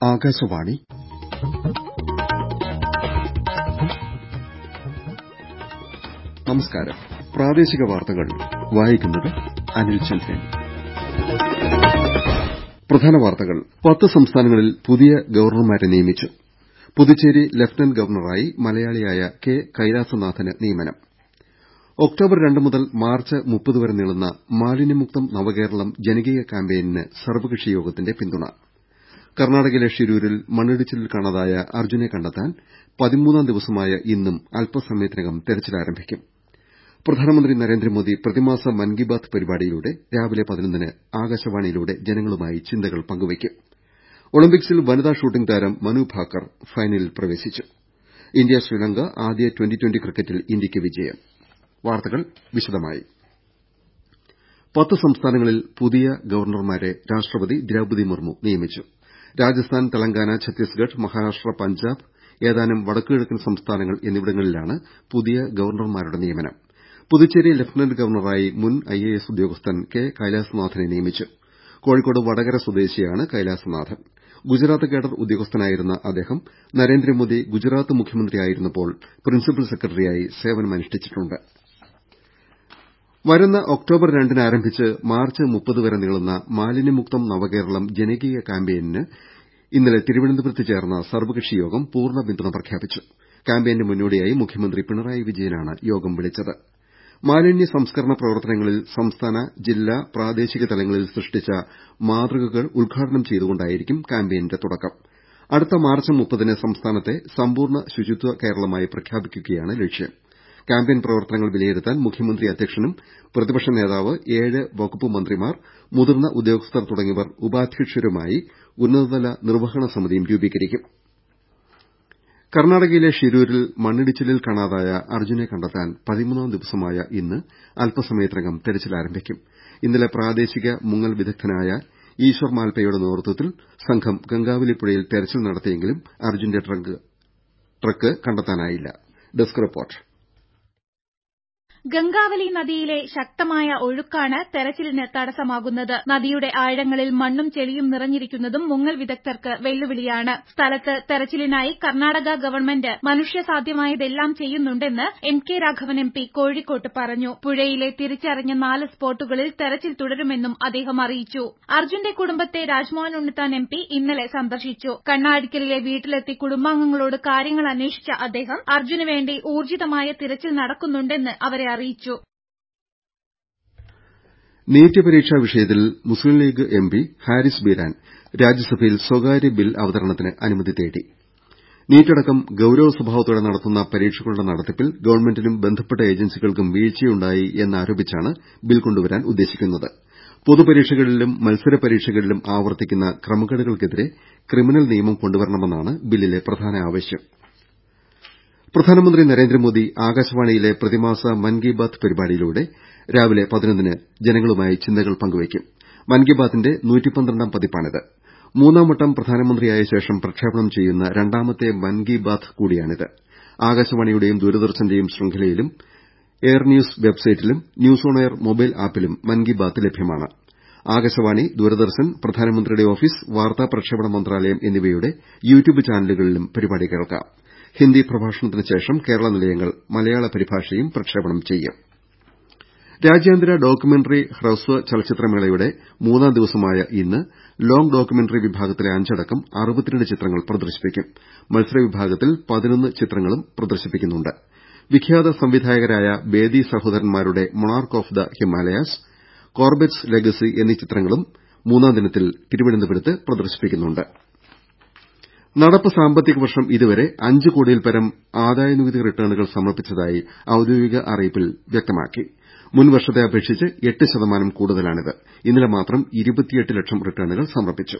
ആകാശവാണി നമസ്കാരം പ്രാദേശിക വാർത്തകൾ വായിക്കുന്നത് അനിൽ ചന്ദ്രൻ പ്രധാന വാർത്തകൾ പത്ത് സംസ്ഥാനങ്ങളിൽ പുതിയ ഗവർണർമാരെ നിയമിച്ചു പുതുച്ചേരി ലഫ്റ്റനന്റ് ഗവർണറായി മലയാളിയായ കെ കൈലാസനാഥന് നിയമനം ഒക്ടോബർ രണ്ട് മുതൽ മാർച്ച് മുപ്പത് വരെ നീളുന്ന മാലിന്യമുക്തം നവകേരളം ജനകീയ ക്യാമ്പയിനിന് സർവ്വകക്ഷി യോഗത്തിന്റെ പിന്തുണ കർണാടകയിലെ ഷിരൂരിൽ മണ്ണിടിച്ചിലിൽ കാണാതായ അർജുനെ കണ്ടെത്താൻ പതിമൂന്നാം ദിവസമായ ഇന്നും അല്പസമയത്തിനകം തെരച്ചിൽ ആരംഭിക്കും പ്രധാനമന്ത്രി നരേന്ദ്രമോദി പ്രതിമാസ മൻ കി ബാത് പരിപാടിയിലൂടെ രാവിലെ പതിനൊന്നിന് ആകാശവാണിയിലൂടെ ജനങ്ങളുമായി ചിന്തകൾ പങ്കുവെയ്ക്കും ഒളിമ്പിക്സിൽ വനിതാ ഷൂട്ടിംഗ് താരം മനു ഭാക്കർ ഫൈനലിൽ പ്രവേശിച്ചു ഇന്ത്യ ശ്രീലങ്ക ആദ്യ ട്വന്റി ട്വന്റി ക്രിക്കറ്റിൽ ഇന്ത്യയ്ക്ക് വിജയം വാർത്തകൾ വിശദമായി പത്ത് സംസ്ഥാനങ്ങളിൽ പുതിയ ഗവർണർമാരെ രാഷ്ട്രപതി ദ്രൌപതി മുർമു നിയമിച്ചു രാജസ്ഥാൻ തെലങ്കാന ഛത്തീസ്ഗഡ് മഹാരാഷ്ട്ര പഞ്ചാബ് ഏതാനും വടക്കുകിഴക്കൻ സംസ്ഥാനങ്ങൾ എന്നിവിടങ്ങളിലാണ് പുതിയ ഗവർണർമാരുടെ നിയമനം പുതുച്ചേരി ലഫ്റ്റനന്റ് ഗവർണറായി മുൻ ഐഎഎസ് ഉദ്യോഗസ്ഥൻ കെ കൈലാസനാഥനെ നിയമിച്ചു കോഴിക്കോട് വടകര സ്വദേശിയാണ് കൈലാസനാഥൻ ഗുജറാത്ത് കേഡർ ഉദ്യോഗസ്ഥനായിരുന്ന അദ്ദേഹം നരേന്ദ്രമോദി ഗുജറാത്ത് മുഖ്യമന്ത്രിയായിരുന്നപ്പോൾ പ്രിൻസിപ്പൽ സെക്രട്ടറിയായി സേവനമനുഷ്ഠിച്ചിട്ടുണ്ട് വരുന്ന ഒക്ടോബർ രണ്ടിന് ആരംഭിച്ച് മാർച്ച് മുപ്പത് വരെ നീളുന്ന മാലിന്യമുക്തം നവകേരളം ജനകീയ ക്യാമ്പയിനിന് ഇന്നലെ തിരുവനന്തപുരത്ത് ചേർന്ന സർവ്വകക്ഷി യോഗം പൂർണ്ണ പിന്തുണ പ്രഖ്യാപിച്ചു ക്യാമ്പയിന് മുന്നോടിയായി മുഖ്യമന്ത്രി പിണറായി വിജയനാണ് യോഗം വിളിച്ചത് മാലിന്യ സംസ്കരണ പ്രവർത്തനങ്ങളിൽ സംസ്ഥാന ജില്ലാ പ്രാദേശിക തലങ്ങളിൽ സൃഷ്ടിച്ച മാതൃകകൾ ഉദ്ഘാടനം ചെയ്തുകൊണ്ടായിരിക്കും ക്യാമ്പയിന്റെ തുടക്കം അടുത്ത മാർച്ച് മുപ്പതിന് സംസ്ഥാനത്തെ സമ്പൂർണ്ണ ശുചിത്വ കേരളമായി പ്രഖ്യാപിക്കുകയാണ് ലക്ഷ്യം ക്യാമ്പയിൻ പ്രവർത്തനങ്ങൾ വിലയിരുത്താൻ മുഖ്യമന്ത്രി അധ്യക്ഷനും പ്രതിപക്ഷ നേതാവ് ഏഴ് വകുപ്പ് മന്ത്രിമാർ മുതിർന്ന ഉദ്യോഗസ്ഥർ തുടങ്ങിയവർ ഉപാധ്യക്ഷരുമായി ഉന്നതതല നിർവഹണ സമിതിയും രൂപീകരിക്കും കർണാടകയിലെ ഷിരൂരിൽ മണ്ണിടിച്ചിലിൽ കാണാതായ അർജുനെ കണ്ടെത്താൻ പതിമൂന്നാം ദിവസമായ ഇന്ന് അല്പസമയത്തിനകം തെരച്ചിൽ ആരംഭിക്കും ഇന്നലെ പ്രാദേശിക മുങ്ങൽ വിദഗ്ധനായ ഈശ്വർ മാൽപയുടെ നേതൃത്വത്തിൽ സംഘം ഗംഗാവലി പുഴയിൽ തെരച്ചിൽ നടത്തിയെങ്കിലും അർജുന്റെ ട്രക്ക് കണ്ടെത്താനായില്ല ഡെസ്ക് റിപ്പോർട്ട് ഗംഗാവലി നദിയിലെ ശക്തമായ ഒഴുക്കാണ് തെരച്ചിലിന് തടസ്സമാകുന്നത് നദിയുടെ ആഴങ്ങളിൽ മണ്ണും ചെളിയും നിറഞ്ഞിരിക്കുന്നതും മുങ്ങൽ വിദഗ്ധർക്ക് വെല്ലുവിളിയാണ് സ്ഥലത്ത് തെരച്ചിലിനായി കർണാടക ഗവൺമെന്റ് മനുഷ്യസാധ്യമായതെല്ലാം ചെയ്യുന്നുണ്ടെന്ന് M K Raghavan M P കോഴിക്കോട്ട് പറഞ്ഞു പുഴയിലെ തിരിച്ചറിഞ്ഞ നാല് സ്പോട്ടുകളിൽ തെരച്ചിൽ തുടരുമെന്നും അദ്ദേഹം അറിയിച്ചു അർജുന്റെ കുടുംബത്തെ രാജ്മോഹൻ ഉണ്ണിത്താൻ എം പി ഇന്നലെ സന്ദർശിച്ചു കണ്ണാടിക്കലിലെ വീട്ടിലെത്തി കുടുംബാംഗങ്ങളോട് കാര്യങ്ങൾ അന്വേഷിച്ച അദ്ദേഹം അർജുന് വേണ്ടി ഊർജിതമായ തിരച്ചിൽ നടക്കുന്നുണ്ടെന്ന് അവരെ അറിയിച്ചു നീറ്റ് പരീക്ഷാ വിഷയത്തിൽ മുസ്ലിം ലീഗ് എം പി ഹാരിസ് ബീരാൻ രാജ്യസഭയിൽ സ്വകാര്യ ബിൽ അവതരണത്തിന് അനുമതി തേടി നീറ്റടക്കം ഗൌരവ സ്വഭാവത്തോടെ നടത്തുന്ന പരീക്ഷകളുടെ നടത്തിപ്പിൽ ഗവൺമെന്റിനും ബന്ധപ്പെട്ട ഏജൻസികൾക്കും വീഴ്ചയുണ്ടായി എന്നാരോപിച്ചാണ് ബിൽ കൊണ്ടുവരാൻ ഉദ്ദേശിക്കുന്നത് പൊതുപരീക്ഷകളിലും മത്സര പരീക്ഷകളിലും ആവർത്തിക്കുന്ന ക്രമക്കേടുകൾക്കെതിരെ ക്രിമിനൽ നിയമം കൊണ്ടുവരണമെന്നാണ് ബില്ലിലെ പ്രധാന ആവശ്യം പ്രധാനമന്ത്രി നരേന്ദ്രമോദി ആകാശവാണിയിലെ പ്രതിമാസ മൻ കി ബാത് പരിപാടിയിലൂടെ രാവിലെ പതിനൊന്നിന് ജനങ്ങളുമായി ചിന്തകൾ പങ്കുവെയ്ക്കും മൻ കി ബാത്തിന്റെ നൂറ്റിപ്പന്ത്രണ്ടാം പതിപ്പാണിത് മൂന്നാം വട്ടം പ്രധാനമന്ത്രിയായ ശേഷം പ്രക്ഷേപണം ചെയ്യുന്ന രണ്ടാമത്തെ മൻ കി ബാത് കൂടിയാണിത് ആകാശവാണിയുടെയും ദൂരദർശന്റെയും ശൃംഖലയിലും എയർ ന്യൂസ് വെബ്സൈറ്റിലും ന്യൂസ് ഓൺ എയർ മൊബൈൽ ആപ്പിലും മൻ കി ബാത് ലഭ്യമാണ് ആകാശവാണി ദൂരദർശൻ പ്രധാനമന്ത്രിയുടെ ഓഫീസ് വാർത്താ പ്രക്ഷേപണ മന്ത്രാലയം എന്നിവയുടെ യൂട്യൂബ് ചാനലുകളിലും പരിപാടി കേൾക്കാം ഹിന്ദി പ്രഭാഷണത്തിന് ശേഷം കേരള നിലയങ്ങൾ മലയാള പരിഭാഷയും പ്രക്ഷേപണം ചെയ്യും രാജ്യാന്തര ഡോക്യുമെന്ററി ഹ്രസ്വ ചലച്ചിത്രമേളയുടെ മൂന്നാം ദിവസമായ ഇന്ന് ലോങ് ഡോക്യുമെന്ററി വിഭാഗത്തിലെ അഞ്ചടക്കം അറുപത്തിരണ്ട് ചിത്രങ്ങൾ പ്രദർശിപ്പിക്കും മത്സര വിഭാഗത്തിൽ പതിനൊന്ന് ചിത്രങ്ങളും പ്രദർശിപ്പിക്കുന്നുണ്ട് വിഖ്യാത സംവിധായകരായ ബേദി സഹോദരന്മാരുടെ monarch of the Himalayas Corbett's legacy എന്നീ ചിത്രങ്ങളും മൂന്നാം ദിനത്തിൽ തിരുവനന്തപുരത്ത് പ്രദർശിപ്പിക്കുന്നുണ്ട് നടപ്പ് സാമ്പത്തിക വർഷം ഇതുവരെ അഞ്ച് കോടിയിൽപരം ആദായനികുതി റിട്ടേണുകൾ സമർപ്പിച്ചതായി ഔദ്യോഗിക അറിയിപ്പിൽ വ്യക്തമാക്കി മുൻ വർഷത്തെ അപേക്ഷിച്ച് എട്ട് ശതമാനം കൂടുതലാണിത് ഇന്നലെ മാത്രം ഇരുപത്തിയെട്ട് ലക്ഷം റിട്ടേണുകൾ സമർപ്പിച്ചു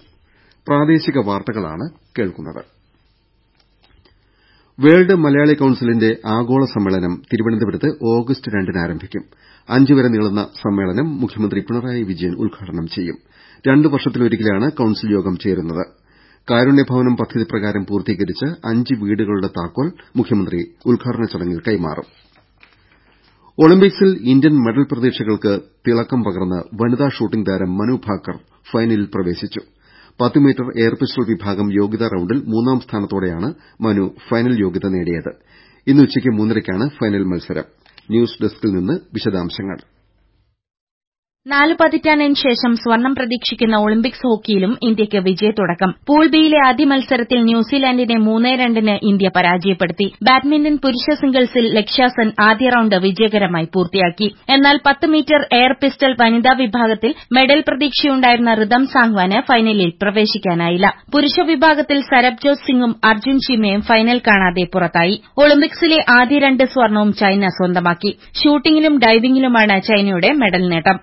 വേൾഡ് മലയാളി കൌൺസിലിന്റെ ആഗോള സമ്മേളനം തിരുവനന്തപുരത്ത് ഓഗസ്റ്റ് രണ്ടിന് ആരംഭിക്കും അഞ്ച് വരെ നീളുന്ന സമ്മേളനം മുഖ്യമന്ത്രി പിണറായി വിജയൻ ഉദ്ഘാടനം ചെയ്യും രണ്ട് വർഷത്തിലൊരിക്കലാണ് കൌൺസിൽ യോഗം ചേരുന്നത് കാരുണ്യഭവനം പദ്ധതി പ്രകാരം പൂർത്തീകരിച്ച അഞ്ച് വീടുകളുടെ താക്കോൽ മുഖ്യമന്ത്രി ഉദ്ഘാടന ചടങ്ങിൽ കൈമാറും ഒളിമ്പിക്സിൽ ഇന്ത്യൻ മെഡൽ പ്രതീക്ഷകൾക്ക് തിളക്കം പകർന്ന് വനിതാ ഷൂട്ടിംഗ് താരം മനു ഭാക്കർ ഫൈനലിൽ പ്രവേശിച്ചു പത്ത് മീറ്റർ എയർ പിസ്റ്റൾ വിഭാഗം യോഗ്യതാ റൌണ്ടിൽ മൂന്നാം സ്ഥാനത്തോടെയാണ് മനു ഫൈനൽ യോഗ്യത നേടിയത് ഇന്ന് ഉച്ചയ്ക്ക് മൂന്നരയ്ക്കാണ് ഫൈനൽ മത്സരം ന്യൂസ് ഡെസ്കിൽ നിന്ന് വിശദാംശങ്ങൾ നാല് പതിറ്റാണ്ടിന് ശേഷം സ്വർണം പ്രതീക്ഷിക്കുന്ന ഒളിമ്പിക്സ് ഹോക്കിയിലും ഇന്ത്യയ്ക്ക് വിജയത്തുടക്കം പൂൾ ബിയിലെ ആദ്യ മത്സരത്തിൽ ന്യൂസിലാൻഡിനെ മൂന്ന് രണ്ടിന് ഇന്ത്യ പരാജയപ്പെടുത്തി ബാഡ്മിന്റൺ പുരുഷ സിംഗിൾസിൽ ലക്ഷ്യാസെൻ ആദ്യ റൌണ്ട് വിജയകരമായി പൂർത്തിയാക്കി എന്നാൽ പത്ത് മീറ്റർ എയർ പിസ്റ്റൾ വനിതാ വിഭാഗത്തിൽ മെഡൽ പ്രതീക്ഷയുണ്ടായിരുന്ന റിതം സാങ്വാന് ഫൈനലിൽ പ്രവേശിക്കാനായില്ല പുരുഷ വിഭാഗത്തിൽ സരബ്ജോത് സിംഗും അർജുൻ ചീമയും ഫൈനൽ കാണാതെ പുറത്തായി ഒളിമ്പിക്സിലെ ആദ്യ രണ്ട് സ്വർണവും ചൈന സ്വന്തമാക്കി ഷൂട്ടിംഗിലും ഡൈവിംഗിലുമാണ് ചൈനയുടെ മെഡൽ നേട്ടം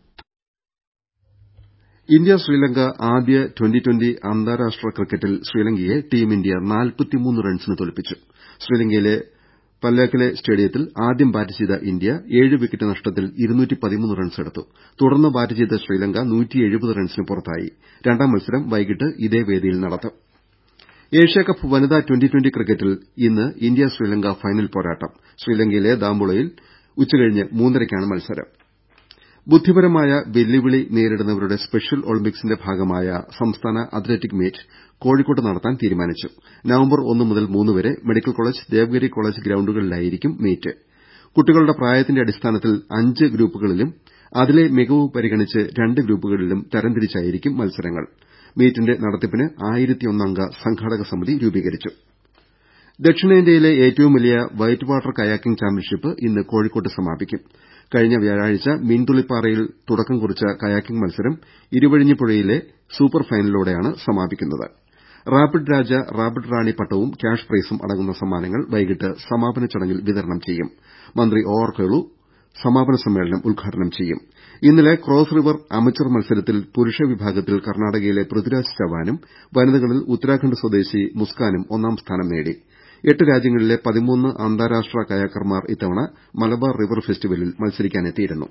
ഇന്ത്യ ശ്രീലങ്ക ആദ്യ ട്വന്റി ട്വന്റി അന്താരാഷ്ട്ര ക്രിക്കറ്റിൽ ശ്രീലങ്കയെ ടീം ഇന്ത്യ റൺസിന് തോൽപ്പിച്ചു ശ്രീലങ്കയിലെ പല്ലാക്കലെ സ്റ്റേഡിയത്തിൽ ആദ്യം ബാറ്റ് ചെയ്ത ഇന്ത്യ ഏഴ് വിക്കറ്റ് നഷ്ടത്തിൽ റൺസെടുത്തു തുടർന്ന് ബാറ്റ് ചെയ്ത ശ്രീലങ്ക റൺസിന് പുറത്തായി രണ്ടാം മത്സരം വൈകിട്ട് ഇതേ വേദിയിൽ നടത്തും ഏഷ്യാകപ്പ് വനിതാ ട്വന്റി ട്വന്റി ക്രിക്കറ്റിൽ ഇന്ന് ഇന്ത്യ ശ്രീലങ്ക ഫൈനൽ പോരാട്ടം ശ്രീലങ്കയിലെ ദാംബുളയിൽ ഉച്ചകഴിഞ്ഞ് മൂന്നരയ്ക്കാണ് മത്സരം ബുദ്ധിപരമായ വെല്ലുവിളി നേരിടുന്നവരുടെ സ്പെഷ്യൽ ഒളിമ്പിക്സിന്റെ ഭാഗമായ സംസ്ഥാന അത്ലറ്റിക് മീറ്റ് കോഴിക്കോട്ട് നടത്താൻ തീരുമാനിച്ചു നവംബർ ഒന്ന് മുതൽ മൂന്ന് വരെ മെഡിക്കൽ കോളേജ് ദേവഗിരി കോളേജ് ഗ്രൌണ്ടുകളിലായിരിക്കും മീറ്റ് കുട്ടികളുടെ പ്രായത്തിന്റെ അടിസ്ഥാനത്തിൽ അഞ്ച് ഗ്രൂപ്പുകളിലും അതിലെ മികവ് പരിഗണിച്ച് രണ്ട് ഗ്രൂപ്പുകളിലും തരംതിരിച്ചായിരിക്കും മത്സരങ്ങൾ മീറ്റിന്റെ നടത്തിപ്പിന് ആയിരത്തിയൊന്നംഗ സംഘാടക സമിതി രൂപീകരിച്ചു ദക്ഷിണേന്ത്യയിലെ ഏറ്റവും വലിയ വൈറ്റ് വാട്ടർ കയാക്കിംഗ് ചാമ്പ്യൻഷിപ്പ് ഇന്ന് കോഴിക്കോട്ട് സമാപിക്കും കഴിഞ്ഞ വ്യാഴാഴ്ച മീൻതുള്ളിപ്പാറയിൽ തുടക്കം കുറിച്ച കയാക്കിംഗ് മത്സരം ഇരുവഴിഞ്ഞിപ്പുഴയിലെ സൂപ്പർ ഫൈനലോടെയാണ് സമാപിക്കുന്നത് റാപ്പിഡ് രാജ റാപ്പിഡ് റാണി പട്ടവും ക്യാഷ് പ്രൈസും അടങ്ങുന്ന സമ്മാനങ്ങൾ വൈകിട്ട് സമാപന ചടങ്ങിൽ വിതരണം ചെയ്യും മന്ത്രി ഒ ആർ കേളു സമാപന സമ്മേളനം ഉദ്ഘാടനം ചെയ്യും ഇന്നലെ ക്രോസ് റിവർ അമച്ചർ മത്സരത്തിൽ പുരുഷ വിഭാഗത്തിൽ കർണാടകയിലെ പൃഥ്വിരാജ് ചവാനും വനിതകളിൽ ഉത്തരാഖണ്ഡ് സ്വദേശി മുസ്കാനും ഒന്നാം സ്ഥാനം നേടി എട്ട് രാജ്യങ്ങളിലെ പതിമൂന്ന് അന്താരാഷ്ട്ര കയാക്കർമാർ ഇത്തവണ മലബാർ റിവർ ഫെസ്റ്റിവലിൽ മത്സരിക്കാനെത്തിയിരുന്നു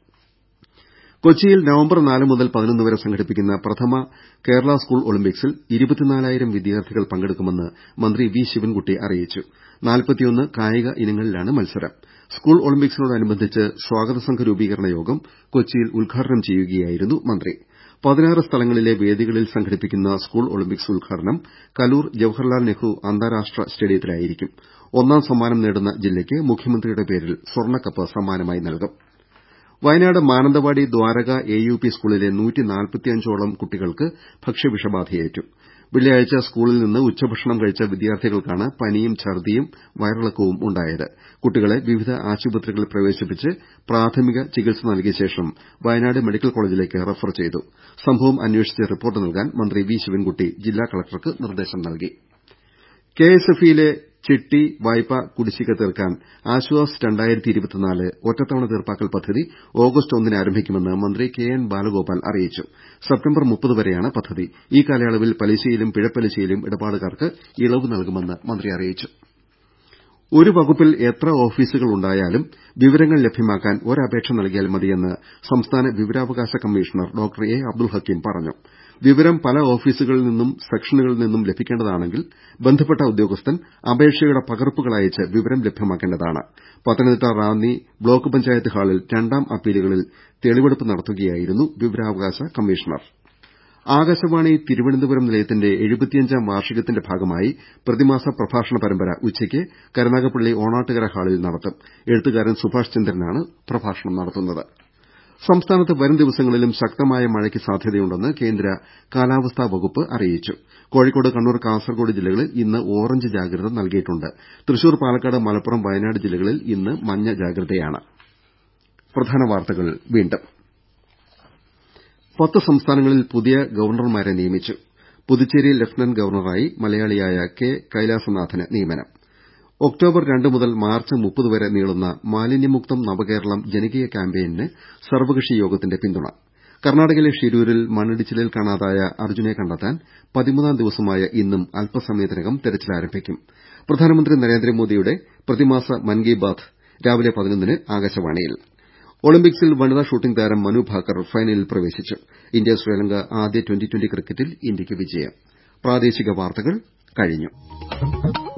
കൊച്ചിയിൽ നവംബർ നാല് മുതൽ പതിനൊന്ന് വരെ സംഘടിപ്പിക്കുന്ന പ്രഥമ കേരള സ്കൂൾ ഒളിമ്പിക്സിൽ ഇരുപത്തിനാലായിരം വിദ്യാർത്ഥികൾ പങ്കെടുക്കുമെന്ന് മന്ത്രി വി ശിവൻകുട്ടി അറിയിച്ചു നാൽപ്പത്തിയൊന്ന് കായിക ഇനങ്ങളിലാണ് മത്സരം സ്കൂൾ ഒളിമ്പിക്സിനോടനുബന്ധിച്ച് സ്വാഗത സംഘ രൂപീകരണ യോഗം കൊച്ചിയിൽ ഉദ്ഘാടനം ചെയ്യുകയായിരുന്നു മന്ത്രി പതിനാറ് സ്ഥലങ്ങളിലെ വേദികളിൽ സംഘടിപ്പിക്കുന്ന സ്കൂൾ ഒളിമ്പിക്സ് ഉദ്ഘാടനം കലൂർ ജവഹർലാൽ നെഹ്റു അന്താരാഷ്ട്ര സ്റ്റേഡിയത്തിലായിരിക്കും ഒന്നാം സമ്മാനം നേടുന്ന ജില്ലയ്ക്ക് മുഖ്യമന്ത്രിയുടെ പേരിൽ സ്വർണ്ണക്കപ്പ് സമ്മാനമായി നൽകും Wayanad Mananthavady Dwaraka A U P സ്കൂളിലെ ഓളം കുട്ടികൾക്ക് ഭക്ഷ്യവിഷബാധയേറ്റു വെള്ളിയാഴ്ച സ്കൂളിൽ നിന്ന് ഉച്ചഭക്ഷണം കഴിച്ച വിദ്യാർത്ഥികൾക്കാണ് പനിയും ഛർദിയും വയറിളക്കവും ഉണ്ടായത് കുട്ടികളെ വിവിധ ആശുപത്രികളിൽ പ്രവേശിപ്പിച്ച് പ്രാഥമിക ചികിത്സ നൽകിയ ശേഷം വയനാട് മെഡിക്കൽ കോളേജിലേക്ക് റഫർ ചെയ്തു സംഭവം അന്വേഷിച്ച് റിപ്പോർട്ട് നൽകാൻ മന്ത്രി വി ശിവൻകുട്ടി ജില്ലാ കളക്ടർക്ക് നിർദ്ദേശം നൽകി കെഎസ്എഫ്ഇയിലെ ചിട്ടി വായ്പാ കുടിശ്ശിക തീർക്കാൻ ആശ്വാസ് ഒറ്റത്തവണ തീർപ്പാക്കൽ പദ്ധതി ഓഗസ്റ്റ് ഒന്നിന് ആരംഭിക്കുമെന്ന് മന്ത്രി കെ എൻ ബാലഗോപാൽ അറിയിച്ചു സെപ്റ്റംബർ മുപ്പത് വരെയാണ് പദ്ധതി ഈ കാലയളവിൽ പലിശയിലും പിഴപ്പലിശയിലും ഇടപാടുകാർക്ക് ഇളവ് നൽകുമെന്ന് മന്ത്രി അറിയിച്ചു ഒരു വകുപ്പിൽ എത്ര ഓഫീസുകൾ ഉണ്ടായാലും വിവരങ്ങൾ ലഭ്യമാക്കാൻ ഒരപേക്ഷ നൽകിയാൽ മതിയെന്ന് സംസ്ഥാന വിവരാവകാശ കമ്മീഷണർ ഡോക്ടർ എ അബ്ദുൽ ഹക്കീം പറഞ്ഞു വിവരം പല ഓഫീസുകളിൽ നിന്നും സെക്ഷനുകളിൽ നിന്നും ലഭിക്കേണ്ടതാണെങ്കിൽ ബന്ധപ്പെട്ട ഉദ്യോഗസ്ഥൻ അപേക്ഷയുടെ പകർപ്പുകൾ അയച്ച് വിവരം ലഭ്യമാക്കേണ്ടതാണ് പത്തനംതിട്ട റാന്നി ബ്ലോക്ക് പഞ്ചായത്ത് ഹാളിൽ രണ്ടാം അപ്പീലുകളിൽ തെളിവെടുപ്പ് നടത്തുകയായിരുന്നു വിവരാവകാശ കമ്മീഷണർ ആകാശവാണി തിരുവനന്തപുരം നിലയത്തിന്റെ എഴുപത്തിയഞ്ചാം വാർഷികത്തിന്റെ ഭാഗമായി പ്രതിമാസ പ്രഭാഷണ പരമ്പര ഉച്ചയ്ക്ക് കരുനാഗപ്പള്ളി ഓണാട്ടുകര ഹാളിൽ നടത്തും എഴുത്തുകാരൻ സുഭാഷ് ചന്ദ്രനാണ് പ്രഭാഷണം നടത്തുന്നത് സംസ്ഥാനത്ത് വരും ദിവസങ്ങളിലും ശക്തമായ മഴയ്ക്ക് സാധ്യതയുണ്ടെന്ന് കേന്ദ്ര കാലാവസ്ഥാ വകുപ്പ് അറിയിച്ചു കോഴിക്കോട് കണ്ണൂർ കാസർകോട് ജില്ലകളിൽ ഇന്ന് ഓറഞ്ച് ജാഗ്രത നൽകിയിട്ടുണ്ട് തൃശൂർ പാലക്കാട് മലപ്പുറം വയനാട് ജില്ലകളിൽ ഇന്ന് മഞ്ഞ ജാഗ്രതയാണ് പത്ത് സംസ്ഥാനങ്ങളിൽ പുതിയ ഗവർണർമാരെ നിയമിച്ചു പുതുച്ചേരി ലഫ്റ്റനന്റ് ഗവർണറായി മലയാളിയായ കെ കൈലാസനാഥന് നിയമനം ഒക്ടോബർ രണ്ട് മുതൽ മാർച്ച് മുപ്പത് വരെ നീളുന്ന മാലിന്യമുക്തം നവകേരളം ജനകീയ ക്യാമ്പയിന് സർവകക്ഷി യോഗത്തിന്റെ പിന്തുണ കർണാടകയിലെ ഷിരൂരിൽ മണ്ണിടിച്ചിലിൽ കാണാതായ അർജുനെ കണ്ടെത്താൻ പതിമൂന്നാം ദിവസമായ ഇന്നും അല്പസമയത്തിനകം തെരച്ചിൽ ആരംഭിക്കും പ്രധാനമന്ത്രി നരേന്ദ്രമോദിയുടെ പ്രതിമാസ മൻ കി ബാത് രാവിലെ പതിനൊന്നിന് ആകാശവാണിയിൽ ഒളിമ്പിക്സിൽ വനിതാ ഷൂട്ടിംഗ് താരം മനു ഭാക്കർ ഫൈനലിൽ പ്രവേശിച്ചു ഇന്ത്യ ശ്രീലങ്ക ആദ്യ ട്വന്റി ട്വന്റി ക്രിക്കറ്റിൽ ഇന്ത്യയ്ക്ക് വിജയം